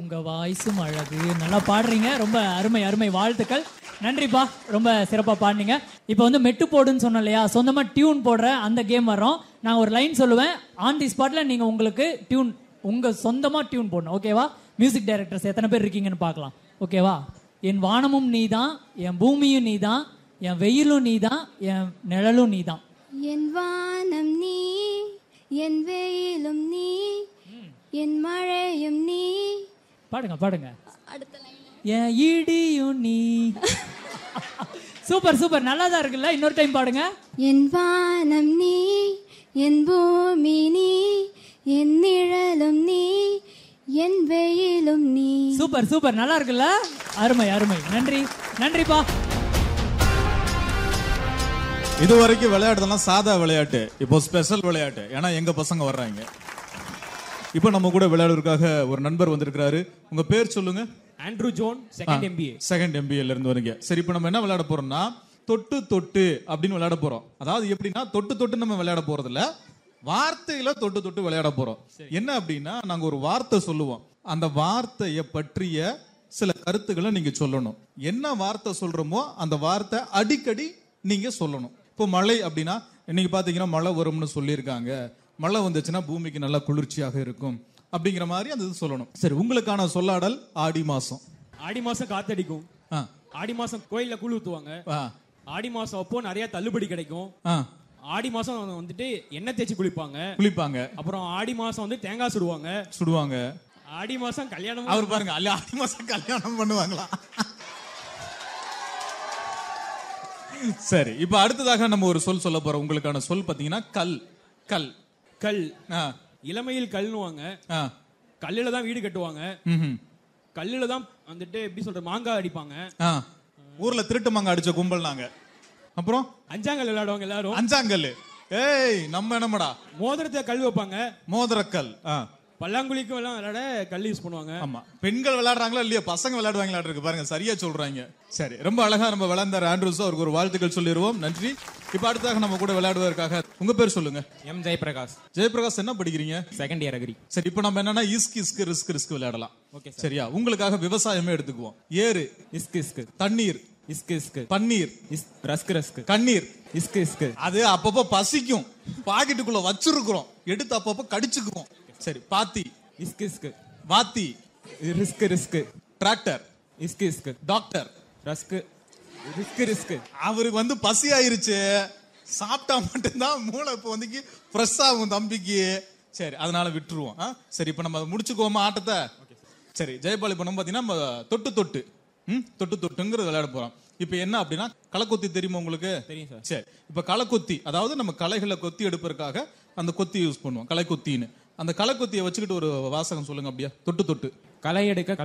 உங்க வாய்ஸும் அழகு நல்லா பாடுறீங்க ரொம்ப அருமை அருமை வாழ்த்துக்கள் நன்றிப்பா ரொம்ப சிறப்பா பாடுனீங்க இப்போ வந்து மெட்டு போடுன்னு சொன்னோம் இல்லையா சொந்தமா டியூன் போடுற அந்த கேம் வரோம் நான் ஒரு லைன் சொல்லுவேன் ஆன் தி ஸ்பாட்ல நீங்க உங்களுக்கு டியூன் உங்க சொந்தமா டியூன் போடணும் ஓகேவா மியூசிக் டைரக்டர்ஸ் எத்தனை பேர் இருக்கீங்கன்னு பார்க்கலாம் ஓகேவா என் வானமும் நீதான் என் பூமியும் நீதான் என் வெயிலும் நீதான் என் நிழலும் நீதான் என் வானம் நீ என் வெயிலும் நீ என் மழையும் நீ பாடுங்க பாடுங்க அடுத்த லைன் என் இடியும் நீ சூப்பர் சூப்பர் நல்லா தான் இருக்குல்ல இன்னொரு டைம் பாடுங்க என் வானம் நீ என் பூமி நீ என் நிழலும் நீ என் வெயிலும் நீ சூப்பர் சூப்பர் நல்லா இருக்குல்ல அருமை அருமை நன்றி நன்றிப்பா இது வரைக்கும் விளையாடுறதெல்லாம் சாதா விளையாட்டு இப்போ ஸ்பெஷல் விளையாட்டு ஏன்னா எங்க பசங்க வர்றாங்க இப்போ நம்ம கூட விளையாடுறதுக்காக ஒரு நண்பர் வந்திருக்கிறாரு உங்க பேர் சொல்லுங்க Andrew John second MBA second எம்பிஏல இருந்து வரீங்க சரி இப்போ நம்ம என்ன விளையாட போறோம்னா தொட்டு தொட்டு அப்படின்னு விளையாட போறோம் அதாவது எப்படின்னா தொட்டு தொட்டு நம்ம விளையாட போறது இல்ல வார்த்தையில தொட்டு தொட்டு விளையாட போறோம் என்ன அப்படின்னா நாங்க ஒரு வார்த்தை சொல்லுவோம் அந்த வார்த்தையை பற்றிய சில கருத்துக்களை நீங்க சொல்லணும் என்ன வார்த்தை சொல்றோமோ அந்த வார்த்தை அடிக்கடி நீங்க சொல்லணும் இப்போ மழை அப்படின்னா இன்னைக்கு பாத்தீங்கன்னா மழை வரும்னு சொல்லியிருக்காங்க மழை வந்துச்சுன்னா பூமிக்கு நல்லா குளிர்ச்சியாக இருக்கும் அப்படிங்கிற மாதிரி அந்த இது சொல்லணும் சரி உங்களுக்கான சொல்லாடல் ஆடி மாசம் ஆடி மாசம் காத்தடிக்கும் ஆ ஆடி மாசம் கோயில்ல கூழ் ஊத்துவாங்க ஆ ஆடி மாசம் அப்போ நிறைய தள்ளுபடி கிடைக்கும் ஆ ஆடி மாசம் வந்துட்டு எண்ணெய் தேய்ச்சி குளிப்பாங்க குளிப்பாங்க அப்புறம் ஆடி மாசம் வந்து தேங்காய் சுடுவாங்க சுடுவாங்க ஆடி மாசம் கல்யாணம் அவர் பாருங்க அல்ல ஆடி மாசம் கல்யாணம் பண்ணுவாங்களா சரி இப்ப அடுத்ததாக நம்ம ஒரு சொல் சொல்ல போறோம் உங்களுக்கான சொல் பாத்தீங்கன்னா கல் கல் கல் ஆ இளமையில் கல்னுவாங்க ஆ கல்லுல தான் வீடு கட்டுவாங்க ம்ஹும். கல்லுல தான் வந்துட்டு எப்படி சொல்ற மாங்காய் அடிப்பாங்க ஆ ஊர்ல திருட்டு மாங்க அடிச்ச கும்பல் நாங்க அப்புறம் அஞ்சாங்கல் விளையாடுவாங்க எல்லாரும் அஞ்சாங்கல் ஏய் நம்ம என்னமடா மோதிரத்தை கல் வைப்பாங்க மோதிரக்கல் ஆ பல்லாங்குழிக்கும் எல்லாம் விளையாட கல் யூஸ் பண்ணுவாங்க ஆமா பெண்கள் விளையாடுறாங்களா இல்லையா பசங்க விளையாடுவாங்களா இருக்கு பாருங்க சரியா சொல்றாங்க சரி ரொம்ப அழகா நம்ம விளையாண்டார் ஆண்ட்ரூஸ் அவருக்கு ஒரு வாழ்த்துக்கள் சொல்லிடுவோம் நன்றி இப்ப அடுத்தாக நம்ம கூட விளையாடுவதற்காக உங்க பேர் சொல்லுங்க எம் ஜெயபிரகாஷ் ஜெயபிரகாஷ் என்ன படிக்கிறீங்க செகண்ட் இயர் அக்ரி சரி இப்போ நம்ம என்னன்னா இஸ்க் இஸ்க் ரிஸ்க் ரிஸ்க் விளையாடலாம் சரியா உங்களுக்காக விவசாயமே எடுத்துக்குவோம் ஏறு இஸ்கு இஸ்கு தண்ணீர் இஸ்கு இஸ்கு பன்னீர் இஸ் ரஸ்கு ரஸ்கு கண்ணீர் இஸ்கு இஸ்கு அது அப்பப்போ பசிக்கும் பாக்கெட்டுக்குள்ள வச்சிருக்கிறோம் எடுத்து அப்பப்போ கடிச்சுக்குவோம் சரி பாத்தி இஸ்கு இஸ்கு வாத்தி ரிஸ்கு ரிஸ்கு டிராக்டர் இஸ்கு இஸ்கு டாக்டர் ரஸ்கு ரிஸ்கு ரிஸ்கு அவருக்கு வந்து பசி ஆயிருச்சு சாப்பிட்டா மட்டும்தான் மூளை இப்போ வந்து ஃப்ரெஷ் ஆகும் தம்பிக்கு சரி அதனால விட்டுருவோம் ஆ? சரி இப்போ நம்ம முடிச்சுக்குவோமா ஆட்டத்தை சரி ஜெயபால் இப்போ நம்ம பார்த்தீங்கன்னா நம்ம தொட்டு தொட்டு ம் தொட்டு தொட்டுங்கிறது விளையாட போறோம் இப்போ என்ன அப்படின்னா களக்கொத்தி தெரியுமா உங்களுக்கு தெரியும் சார். சரி இப்போ களக்கொத்தி அதாவது நம்ம களைகளை கொத்தி எடுப்பதற்காக அந்த கொத்தி யூஸ் பண்ணுவோம் களைக்கொத்தின்னு அந்த களைக்கொத்தியை வச்சுக்கிட்டு ஒரு வாசகம் சொல்லுங்க அப்படியா தொட்டு தொட்டு களை எடுக்க